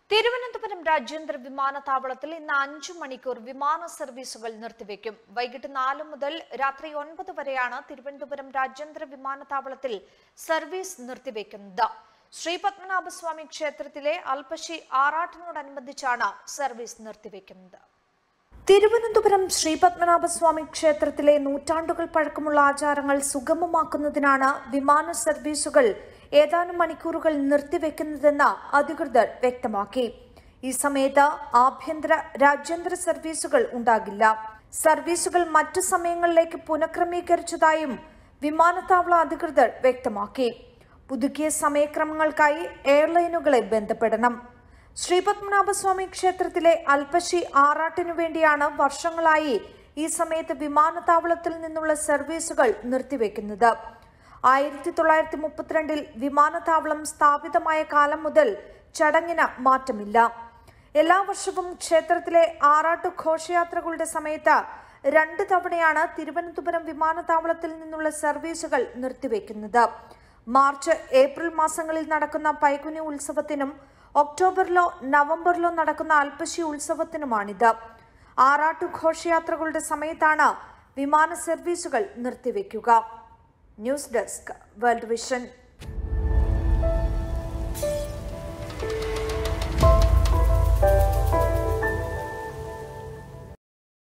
തിരുവനന്തപുരം രാജ്യാന്തര വിമാനത്താവളത്തിൽ ഇന്ന് അഞ്ചു മണിക്കൂർ വിമാന സർവീസുകൾ നിർത്തിവെക്കും വൈകിട്ട് നാല് മുതൽ രാത്രി ഒൻപത് വരെയാണ് തിരുവനന്തപുരം രാജ്യാന്തര വിമാനത്താവളത്തിൽ സർവീസ് നിർത്തിവെക്കുന്നത് ശ്രീ പത്മനാഭസ്വാമി ക്ഷേത്രത്തിലെ അൽപ്പശി ആറാട്ടിനോടനുബന്ധിച്ചാണ് സർവീസ് നിർത്തിവെക്കുന്നത് തിരുവനന്തപുരം ശ്രീ പത്മനാഭസ്വാമി ക്ഷേത്രത്തിലെ നൂറ്റാണ്ടുകൾ പഴക്കമുള്ള ആചാരങ്ങൾ സുഗമമാക്കുന്നതിനാണ് വിമാന സർവീസുകൾ ഏതാനും മണിക്കൂറുകൾ നിർത്തിവെക്കുന്നതെന്ന് അധികൃതർ വ്യക്തമാക്കി ഈ സമയത്ത് ആഭ്യന്തര രാജ്യാന്തര സർവീസുകൾ ഉണ്ടാകില്ല സർവീസുകൾ മറ്റു സമയങ്ങളിലേക്ക് പുനഃക്രമീകരിച്ചതായും വിമാനത്താവള അധികൃതർ വ്യക്തമാക്കി പുതുക്കിയ സമയക്രമങ്ങൾക്കായി എയർലൈനുകളെ ബന്ധപ്പെടണം ശ്രീപത്മനാഭസ്വാമി ക്ഷേത്രത്തിലെ അൽപ്പശി ആറാട്ടിനു വേണ്ടിയാണ് വർഷങ്ങളായി ഈ സമയത്ത് വിമാനത്താവളത്തിൽ നിന്നുള്ള സർവീസുകൾ നിർത്തിവെക്കുന്നത് ആയിരത്തി തൊള്ളായിരത്തി മുപ്പത്തിരണ്ടിൽ വിമാനത്താവളം സ്ഥാപിതമായ കാലം മുതൽ ചടങ്ങിന് മാറ്റമില്ല എല്ലാ വർഷവും ക്ഷേത്രത്തിലെ ആറാട്ട് ഘോഷയാത്രകളുടെ സമയത്ത് രണ്ട് തവണയാണ് തിരുവനന്തപുരം വിമാനത്താവളത്തിൽ നിന്നുള്ള സർവീസുകൾ നിർത്തിവെക്കുന്നത് മാർച്ച് ഏപ്രിൽ മാസങ്ങളിൽ നടക്കുന്ന പൈകുനി ഉത്സവത്തിനും ഒക്ടോബറിലോ നവംബറിലോ നടക്കുന്ന അൽപ്പശി ഉത്സവത്തിനുമാണിത് ആറാട്ടു ഘോഷയാത്രകളുടെ സമയത്താണ് വിമാന സർവീസുകൾ നിർത്തിവെക്കുക ന്യൂസ് ഡെസ്ക് വേൾഡ് വിഷൻ